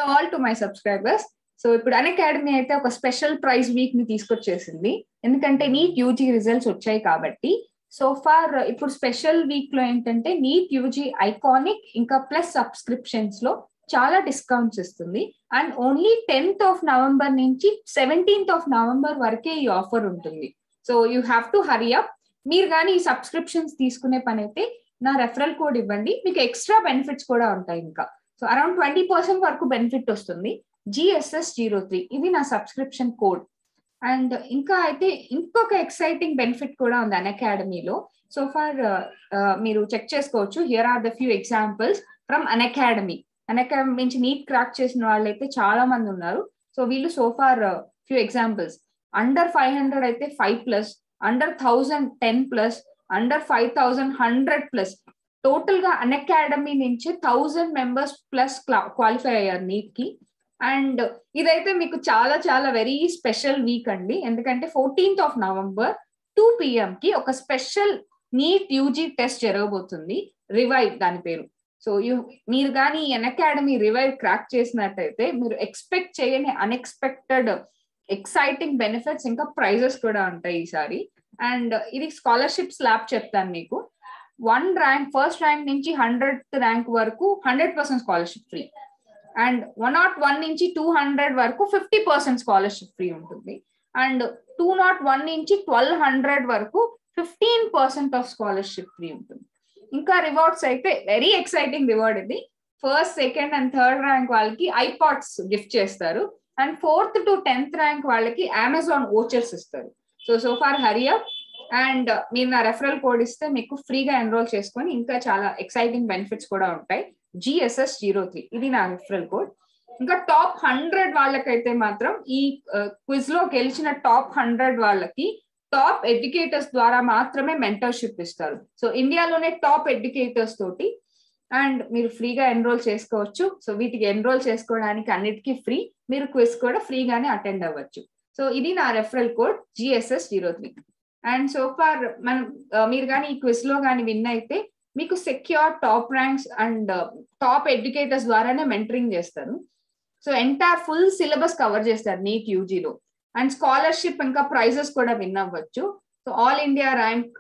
all to my subscribers so ఇప్పుడు అన్ academy అయితే ఒక స్పెషల్ ప్రైజ్ వీక్ ని తీసుకొచ్చేసింది ఎందుకంటే నీట్ యూజీ రిజల్ట్స్ వచ్చాయి కాబట్టి సో ఫార్ ఇప్పుడు స్పెషల్ వీక్ లో ఏంటంటే నీట్ యూజీ ఐకానిక్ ఇంకా ప్లస్ సబ్స్క్రిప్షన్స్ లో చాలా డిస్కౌంట్స్ ఇస్తుంది and only tenth of November నుంచి సెవెంటీన్త్ ఆఫ్ నవంబర్ వరకే ఈ ఆఫర్ ఉంటుంది so you have to hurry up మీరు కానీ ఈ సబ్స్క్రిప్షన్స్ తీసుకునే పని అయితే నా రెఫరల్ కోడ్ ఇవ్వండి మీకు ఎక్స్ట్రా బెనిఫిట్స్ కూడా ఉంటాయి ఇంకా సో అరౌండ్ ట్వంటీ పర్సెంట్ వరకు బెనిఫిట్ వస్తుంది జిఎస్ఎస్ జీరో త్రీ ఇది నా సబ్స్క్రిప్షన్ కోడ్ అండ్ ఇంకా అయితే ఇంకొక ఎక్సైటింగ్ బెనిఫిట్ కూడా ఉంది అన్ అకాడమీలో సో ఫార్ మీరు చెక్ చేసుకోవచ్చు here are the few examples from Unacademy Unacademy నుంచి నీట్ క్రాక్ చేసిన వాళ్ళు అయితే చాలా మంది ఉన్నారు సో వీళ్ళు so far few examples under five hundred అయితే five plus under thousand ten plus under five thousand hundred plus total గా అన్ అకాడమీ నుంచి థౌజండ్ మెంబర్స్ ప్లస్ క్వాలిఫై అయ్యారు నీట్ కి అండ్ ఇదైతే మీకు చాలా చాలా వెరీ స్పెషల్ వీక్ అండి ఎందుకంటే fourteenth of November two PM కి ఒక స్పెషల్ నీట్ యూజీ టెస్ట్ జరగబోతుంది రివైవ్ దాని పేరు సో యూ మీరు కానీ ఎన్ అకాడమీ రివైవ్ క్రాక్ చేసినట్టయితే మీరు ఎక్స్పెక్ట్ చేయని అన్ఎక్స్పెక్టెడ్ ఎక్సైటింగ్ బెనిఫిట్స్ ఇంకా ప్రైజెస్ కూడా ఉంటాయి ఈసారి అండ్ ఇది స్కాలర్షిప్ స్లాబ్ చెప్తాను మీకు వన్ ర్యాంక్ ఫస్ట్ ర్యాంక్ నుంచి హండ్రెడ్ ర్యాంక్ వరకు hundred percent scholarship free and one nought one నుంచి టూ హండ్రెడ్ వరకు ఫిఫ్టీ పర్సెంట్ స్కాలర్షిప్ ఫ్రీ ఉంటుంది అండ్ టూ నాట్ వన్ నుంచి ట్వెల్వ్ హండ్రెడ్ వరకు fifteen percent of scholarship free ఉంటుంది ఇంకా rewards అయితే వెరీ ఎక్సైటింగ్ రివార్డ్ ఇది first second and third rank వాళ్ళకి ఐపాడ్స్ గిఫ్ట్ చేస్తారు and fourth to tenth rank వాళ్ళకి అమెజాన్ ఓచర్స్ ఇస్తారు so so far hurry up and మీరు నా రెఫరల్ కోడ్ ఇస్తే మీకు ఫ్రీగా ఎన్రోల్ చేసుకొని ఇంకా చాలా ఎక్సైటింగ్ బెనిఫిట్స్ కూడా ఉంటాయి జిఎస్ఎస్ జీరో త్రీ ఇది నా రెఫరల్ కోడ్ ఇంకా టాప్ హండ్రెడ్ వాళ్ళకైతే మాత్రం ఈ క్విజ్ లో గెలిచిన టాప్ హండ్రెడ్ వాళ్ళకి టాప్ ఎడ్యుకేటర్స్ ద్వారా మాత్రమే మెంటర్షిప్ ఇస్తారు సో ఇండియాలోనే టాప్ ఎడ్యుకేటర్స్ తోటి అండ్ మీరు ఫ్రీగా ఎన్రోల్ చేసుకోవచ్చు సో వీటికి ఎన్రోల్ చేసుకోవడానికి అన్నిటికీ ఫ్రీ మీరు క్విజ్ కూడా ఫ్రీగానే అటెండ్ అవ్వచ్చు సో ఇది నా referral code GSS zero three and so far మనం మీరు కానీ ఈ క్విజ్ లో కానీ విన్ అయితే మీకు secure top ranks and top educators ద్వారానే మెంటరింగ్ చేస్తారు so entire full syllabus cover చేస్తారు నీట్ యూజీలో అండ్ స్కాలర్షిప్ ఇంకా ప్రైజెస్ కూడా విన్ అవ్వచ్చు so all India rank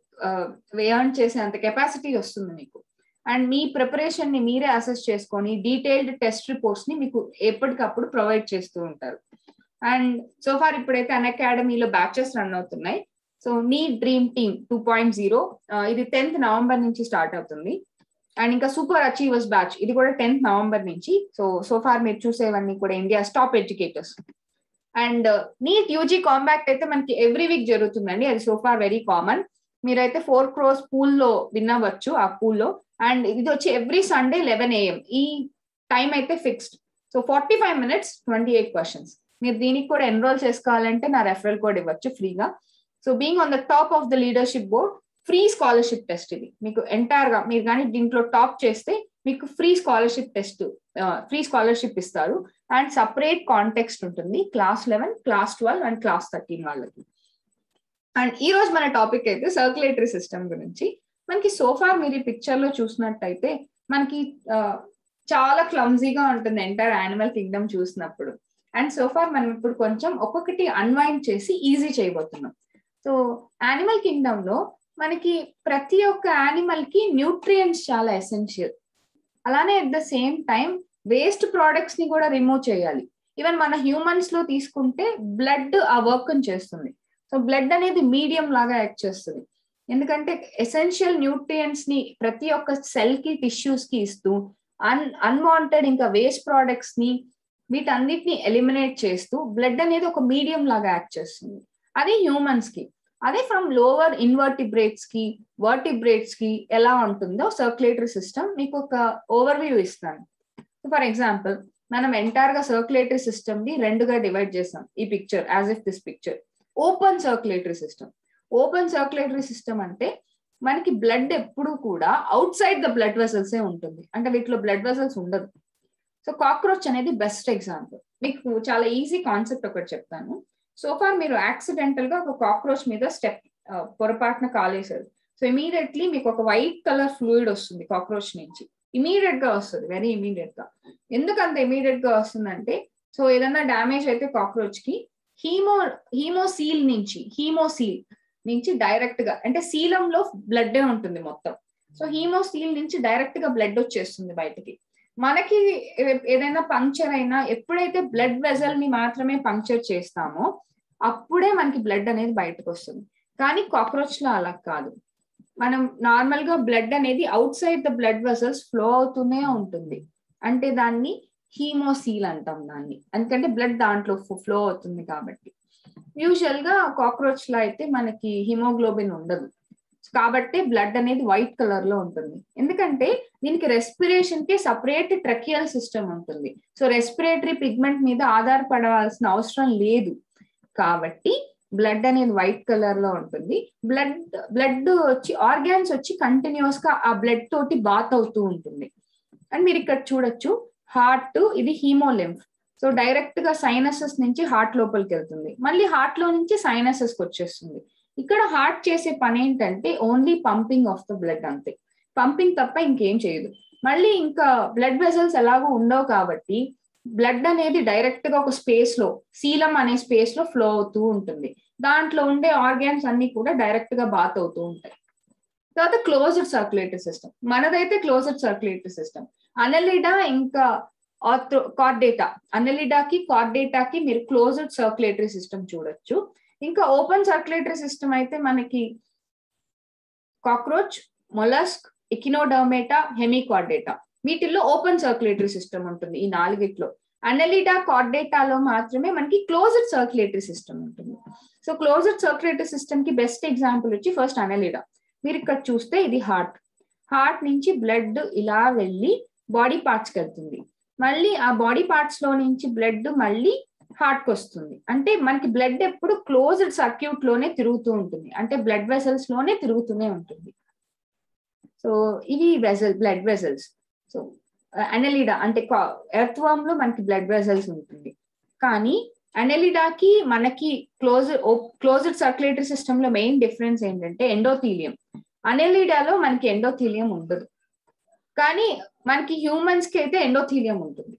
earn చేసేంత కెపాసిటీ వస్తుంది మీకు అండ్ మీ ప్రిపరేషన్ ని మీరే అసెస్ చేసుకొని డీటెయిల్డ్ టెస్ట్ రిపోర్ట్స్ ని మీకు ఎప్పటికప్పుడు ప్రొవైడ్ చేస్తూ ఉంటారు అండ్ సో ఫార్ ఇప్పుడైతే అన్ అకాడమీలో బ్యాచెస్ రన్ అవుతున్నాయి సో నీ dream team two point zero ఇది టెన్త్ నవంబర్ నుంచి స్టార్ట్ అవుతుంది అండ్ ఇంకా సూపర్ అచీవర్స్ బ్యాచ్ ఇది కూడా టెన్త్ నవంబర్ నుంచి సో సో ఫార్ మీరు చూసేవన్నీ కూడా India top educators and NEET UG combat అయితే మనకి ఎవ్రీ వీక్ జరుగుతుందండి అది సో ఫార్ వెరీ కామన్ మీరైతే ఫోర్ క్రోస్ పూల్లో విన్ అవ్వచ్చు ఆ పూల్లో అండ్ ఇది వచ్చి ఎవ్రీ సండే లెవెన్ ఏఎం ఈ టైం అయితే fixed so forty five minutes twenty eight questions మీరు దీనికి కూడా ఎన్రోల్ చేసుకోవాలంటే నా రెఫరల్ కోడ్ ఇవ్వచ్చు ఫ్రీగా so being on the top of the leadership board free scholarship test ఇది మీకు ఎంటైర్ గా మీరు కానీ దీంట్లో టాప్ చేస్తే మీకు free scholarship test free scholarship ఇస్తారు అండ్ సపరేట్ కాంటెక్స్ట్ ఉంటుంది class eleven class twelve and class thirteen వాళ్ళకి అండ్ ఈ రోజు మన టాపిక్ అయితే సర్క్యులేటరీ సిస్టమ్ గురించి మనకి సోఫా మీరు ఈ పిక్చర్ లో చూసినట్టయితే మనకి చాలా క్లమ్జీగా ఉంటుంది ఎంటైర్ యానిమల్ కింగ్డమ్ చూసినప్పుడు అండ్ సోఫార్ మనం ఇప్పుడు కొంచెం ఒక్కొక్కటి అన్వైండ్ చేసి ఈజీ చేయబోతున్నాం సో యానిమల్ కింగ్డమ్ లో మనకి ప్రతి ఒక్క యానిమల్ కి న్యూట్రియంట్స్ చాలా ఎసెన్షియల్ అలానే at the same time waste products ని కూడా రిమూవ్ చేయాలి ఈవెన్ మన హ్యూమన్స్ లో తీసుకుంటే బ్లడ్ ఆ వర్క్ చేస్తుంది సో బ్లడ్ అనేది మీడియం లాగా యాక్ట్ చేస్తుంది ఎందుకంటే ఎసెన్షియల్ న్యూట్రియంట్స్ ని ప్రతి ఒక్క సెల్ కి టిష్యూస్ కి ఇస్తూ అన్ అన్వాంటెడ్ ఇంకా వేస్ట్ ప్రోడక్ట్స్ ని వీటన్నిటిని ఎలిమినేట్ చేస్తూ బ్లడ్ అనేది ఒక మీడియం లాగా యాక్ట్ చేస్తుంది అది హ్యూమన్స్ కి అదే ఫ్రమ్ లోవర్ ఇన్వర్టిబ్రేట్స్ కి వర్టిబ్రేట్స్ కి ఎలా ఉంటుందో సర్క్యులేటరీ సిస్టమ్ మీకు ఒక ఓవర్వ్యూ ఇస్తాను ఫర్ ఎగ్జాంపుల్ మనం ఎంటైర్ గా సర్క్యులేటరీ సిస్టమ్ ని రెండుగా డివైడ్ చేసాం ఈ picture as if this picture open circulatory system open circulatory system అంటే మనకి బ్లడ్ ఎప్పుడు కూడా outside the blood vessels ఏ ఉంటుంది అంటే వీటిలో బ్లడ్ వెసల్స్ ఉండదు సో కాక్రోచ్ అనేది బెస్ట్ ఎగ్జాంపుల్ మీకు చాలా ఈజీ కాన్సెప్ట్ ఒకటి చెప్తాను సోఫార్ మీరు యాక్సిడెంటల్ గా ఒక కాక్రోచ్ మీద స్టెప్ పొరపాటున కాలేశారు సో ఇమీడియట్లీ మీకు ఒక వైట్ కలర్ ఫ్లూయిడ్ వస్తుంది కాక్రోచ్ నుంచి ఇమీడియట్ గా వస్తుంది వెరీ ఇమీడియట్ గా ఎందుకు అంత ఇమీడియట్ గా వస్తుందంటే సో ఏదన్నా డ్యామేజ్ అయితే కాక్రోచ్ కి హీమో హీమోసీల్ నుంచి హీమోసీల్ నుంచి డైరెక్ట్ గా అంటే శీలంలో బ్లడ్ ఉంటుంది మొత్తం సో హీమోసీల్ నుంచి డైరెక్ట్ గా బ్లడ్ వచ్చేస్తుంది బయటకి మనకి ఏదైనా పంక్చర్ అయినా ఎప్పుడైతే బ్లడ్ వెజల్ ని మాత్రమే పంక్చర్ చేస్తామో అప్పుడే మనకి బ్లడ్ అనేది బయటకు వస్తుంది కానీ కాక్రోచ్ లో అలా కాదు మనం నార్మల్ గా బ్లడ్ అనేది outside the blood vessels flow అవుతూనే ఉంటుంది అంటే దాన్ని హీమోసీల్ అంటాం దాన్ని ఎందుకంటే బ్లడ్ దాంట్లో ఫ్లో అవుతుంది కాబట్టి యూజువల్ గా కాక్రోచ్ లో అయితే మనకి హిమోగ్లోబిన్ ఉండదు కాబట్టి బ్లడ్ అనేది వైట్ కలర్ లో ఉంటుంది ఎందుకంటే దీనికి రెస్పిరేషన్ కి సపరేట్ ట్రకియల్ సిస్టమ్ ఉంటుంది సో రెస్పిరేటరీ పిగ్మెంట్ మీద ఆధారపడవలసిన అవసరం లేదు కాబట్టి బ్లడ్ అనేది వైట్ కలర్ లో ఉంటుంది బ్లడ్ బ్లడ్ వచ్చి ఆర్గాన్స్ వచ్చి కంటిన్యూస్ గా ఆ బ్లడ్ తోటి బాత్ అవుతూ ఉంటుంది అండ్ మీరు ఇక్కడ చూడొచ్చు హార్ట్ ఇది హీమోలింఫ్ సో డైరెక్ట్ గా సైనసెస్ నుంచి హార్ట్ లోపలికి వెళ్తుంది మళ్ళీ హార్ట్ లో నుంచి సైనసెస్ కి వచ్చేస్తుంది ఇక్కడ హార్ట్ చేసే పని ఏంటంటే only pumping of the blood అంతే పంపింగ్ తప్ప ఇంకేం చేయదు మళ్ళీ ఇంకా బ్లడ్ వెజల్స్ ఎలాగో ఉండవు కాబట్టి బ్లడ్ అనేది డైరెక్ట్ గా ఒక స్పేస్ లో శీలం అనే స్పేస్ లో ఫ్లో అవుతూ ఉంటుంది దాంట్లో ఉండే ఆర్గాన్స్ అన్ని కూడా డైరెక్ట్ గా బాత్ అవుతూ ఉంటాయి తర్వాత క్లోజ్డ్ సర్క్యులేటరీ సిస్టమ్ మనదైతే క్లోజ్డ్ సర్క్యులేటరీ సిస్టమ్ అనలిడా ఇంకా ఆర్థో కార్డేటా అనలిడాకి కార్డేటాకి మీరు క్లోజ్డ్ సర్క్యులేటరీ సిస్టమ్ చూడొచ్చు ఇంకా ఓపెన్ సర్క్యులేటరీ సిస్టమ్ అయితే మనకి కాక్రోచ్ మొలస్క్ ఇకినోడర్మేటా హెమికార్డేటా వీటిల్లో ఓపెన్ సర్క్యులేటరీ సిస్టమ్ ఉంటుంది ఈ నాలుగిట్లో అనలిడా కార్డేటాలో మాత్రమే మనకి క్లోజ్డ్ సర్క్యులేటరీ సిస్టమ్ ఉంటుంది సో క్లోజ్డ్ సర్క్యులేటరీ సిస్టమ్ కి బెస్ట్ ఎగ్జాంపుల్ వచ్చి ఫస్ట్ అనలిడా మీరు ఇక్కడ చూస్తే ఇది హార్ట్ హార్ట్ నుంచి బ్లడ్ ఇలా వెళ్ళి బాడీ పార్ట్స్ కి వెళ్తుంది మళ్ళీ ఆ బాడీ పార్ట్స్ లో నుంచి బ్లడ్ మళ్ళీ హార్ట్ కి వస్తుంది అంటే మనకి బ్లడ్ ఎప్పుడు క్లోజ్డ్ సర్క్యూట్ లోనే తిరుగుతూ ఉంటుంది అంటే బ్లడ్ వెసల్స్ లోనే తిరుగుతూనే ఉంటుంది సో ఇవి vessel blood vessels so Annelida అంటే ఎర్త్వామ్ లో మనకి బ్లడ్ వెజల్స్ ఉంటుంది కానీ అనలిడాకి మనకి క్లోజ్ క్లోజ్డ్ సర్క్యులేటరీ సిస్టమ్ లో మెయిన్ డిఫరెన్స్ ఏంటంటే ఎండోథీలియం అనెలిడాలో మనకి ఎండోథీలియం ఉండదు కానీ మనకి హ్యూమన్స్ కి అయితే ఎండోథీలియం ఉంటుంది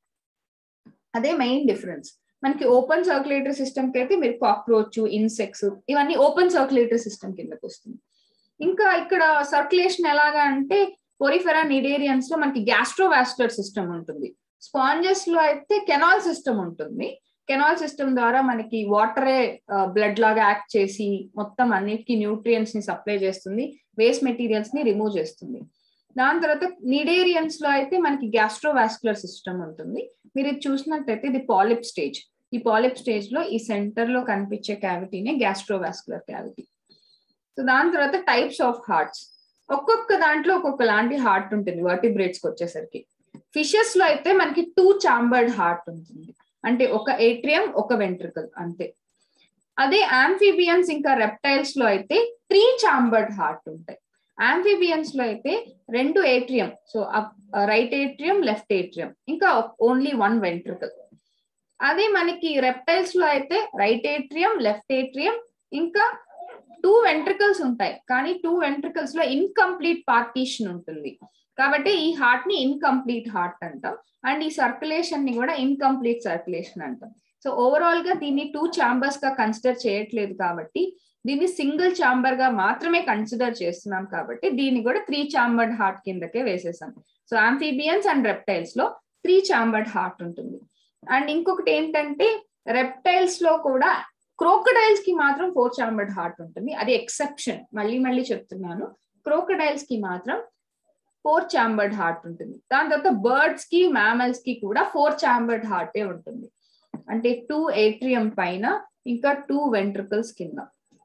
అదే మెయిన్ డిఫరెన్స్ మనకి ఓపెన్ సర్క్యులేటరీ సిస్టమ్ కి అయితే మీరు కాక్రోచ్ ఇన్సెక్ట్స్ ఇవన్నీ ఓపెన్ సర్క్యులేటరీ సిస్టమ్ కిందకి వస్తుంది ఇంకా ఇక్కడ సర్క్యులేషన్ ఎలాగా అంటే పొరిఫెరా నిడేరియన్స్ లో మనకి గ్యాస్ట్రోవాస్కులర్ సిస్టమ్ ఉంటుంది స్పాంజెస్ లో అయితే కెనాల్ సిస్టమ్ ఉంటుంది కెనాల్ సిస్టమ్ ద్వారా మనకి వాటరే బ్లడ్ లాగా యాక్ట్ చేసి మొత్తం అన్నిటికీ న్యూట్రియంట్స్ ని సప్లై చేస్తుంది వేస్ట్ మెటీరియల్స్ ని రిమూవ్ చేస్తుంది దాని తర్వాత నిడేరియన్స్ లో అయితే మనకి గ్యాస్ట్రోవాస్కులర్ సిస్టమ్ ఉంటుంది మీరు ఇది చూసినట్టయితే ఇది పాలిప్ స్టేజ్ ఈ పాలిప్ స్టేజ్ లో ఈ సెంటర్ లో కనిపించే క్యావిటీనే గ్యాస్ట్రోవాస్కులర్ క్యావిటీ సో దాని తర్వాత టైప్స్ ఆఫ్ హార్ట్స్ ఒక్కొక్క దాంట్లో ఒక్కొక్క లాంటి హార్ట్ ఉంటుంది వర్టిబ్రేట్స్ కి వచ్చేసరికి ఫిషెస్ లో అయితే మనకి టూ చాంబర్డ్ హార్ట్ ఉంటుంది అంటే ఒక ఏట్రియం ఒక వెంట్రికల్ అంతే అదే ఆంఫిబియన్స్ ఇంకా రెప్టైల్స్ లో అయితే త్రీ చాంబర్డ్ హార్ట్ ఉంటాయి ఆంఫిబియన్స్ లో అయితే రెండు atrium so right atrium left atrium ఇంకా ఓన్లీ వన్ వెంట్రికల్ అదే మనకి రెప్టైల్స్ లో అయితే రైట్ ఏట్రియం లెఫ్ట్ ఏట్రియం ఇంకా టూ వెంట్రికల్స్ ఉంటాయి కానీ టూ వెంట్రికల్స్ లో ఇన్కంప్లీట్ పార్టీషన్ ఉంటుంది కాబట్టి ఈ హార్ట్ ని ఇన్కంప్లీట్ హార్ట్ అంటాం అండ్ ఈ సర్క్యులేషన్ ని కూడా ఇన్కంప్లీట్ సర్క్యులేషన్ అంటాం సో ఓవరాల్ గా దీన్ని టూ చాంబర్స్ గా కన్సిడర్ చేయట్లేదు కాబట్టి దీన్ని సింగిల్ చాంబర్ గా మాత్రమే కన్సిడర్ చేస్తున్నాం కాబట్టి దీన్ని కూడా త్రీ చాంబర్డ్ హార్ట్ కిందకే వేసేసాం సో ఆంఫీబియన్స్ అండ్ రెప్టైల్స్ లో త్రీ చాంబర్డ్ హార్ట్ ఉంటుంది అండ్ ఇంకొకటి ఏంటంటే రెప్టైల్స్ లో కూడా క్రోకడైల్స్ కి మాత్రం ఫోర్ చాంబర్డ్ హార్ట్ ఉంటుంది అది ఎక్సెప్షన్ మళ్ళీ మళ్ళీ చెప్తున్నాను క్రోకడైల్స్ కి మాత్రం ఫోర్ చాంబర్డ్ హార్ట్ ఉంటుంది దాని తర్వాత బర్డ్స్ కి మ్యామల్స్ కి కూడా ఫోర్ చాంబర్డ్ హార్టే ఉంటుంది అంటే టూ ఏట్రియం పైన ఇంకా టూ వెంట్రికల్స్ కింద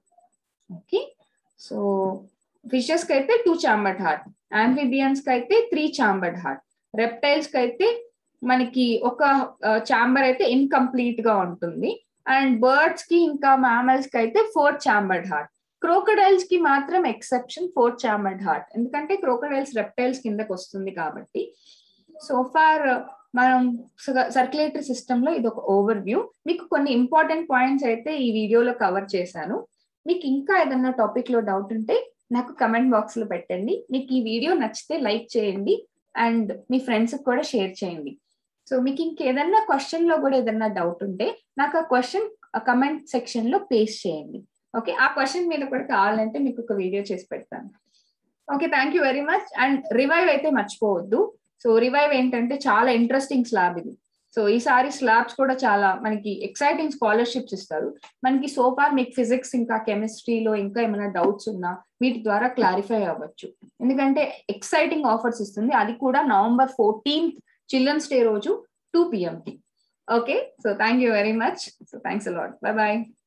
ఓకే సో ఫిషెస్ కి అయితే టూ చాంబర్డ్ హార్ట్ ఆంఫిబియన్స్ కి అయితే త్రీ చాంబర్డ్ హార్ట్ రెప్టైల్స్ కి అయితే మనకి ఒక చాంబర్ అయితే ఇన్కంప్లీట్ గా ఉంటుంది అండ్ బర్డ్స్ కి ఇంకా మ్యామల్స్ కి అయితే ఫోర్ చాంబర్డ్ హార్ట్ క్రోకడైల్స్ కి మాత్రం ఎక్సెప్షన్ ఫోర్ చాంబర్డ్ హార్ట్ ఎందుకంటే క్రోకడైల్స్ రెప్టైల్స్ కిందకి వస్తుంది కాబట్టి సో ఫార్ మనం సర్క్యులేటరీ సిస్టమ్ లో ఇది ఒక ఓవర్ వ్యూ మీకు కొన్ని ఇంపార్టెంట్ పాయింట్స్ అయితే ఈ వీడియోలో కవర్ చేశాను మీకు ఇంకా ఏదన్నా టాపిక్ లో డౌట్ ఉంటే నాకు కమెంట్ బాక్స్ లో పెట్టండి మీకు ఈ వీడియో నచ్చితే లైక్ చేయండి అండ్ మీ ఫ్రెండ్స్ కూడా షేర్ చేయండి సో మీకు ఇంకేదన్నా క్వశ్చన్ లో కూడా ఏదన్నా డౌట్ ఉంటే నాకు ఆ క్వశ్చన్ కమెంట్ సెక్షన్ లో పేస్ట్ చేయండి ఓకే ఆ క్వశ్చన్ మీద కూడా కావాలంటే మీకు ఒక వీడియో చేసి పెడతాను okay thank you very much and revive అయితే మర్చిపోవద్దు సో రివైవ్ ఏంటంటే చాలా ఇంట్రెస్టింగ్ స్లాబ్ ఇది సో ఈసారి స్లాబ్స్ కూడా చాలా మనకి ఎక్సైటింగ్ స్కాలర్షిప్స్ ఇస్తారు మనకి సోఫార్ మీకు ఫిజిక్స్ ఇంకా కెమిస్ట్రీలో ఇంకా ఏమైనా డౌట్స్ ఉన్నా వీటి ద్వారా క్లారిఫై అవ్వచ్చు ఎందుకంటే ఎక్సైటింగ్ ఆఫర్స్ ఇస్తుంది అది కూడా నవంబర్ ఫోర్టీన్త్ చిల్డ్రన్స్ డే రోజు టూ పిఎంకి okay so thank you very much so thanks a lot bye bye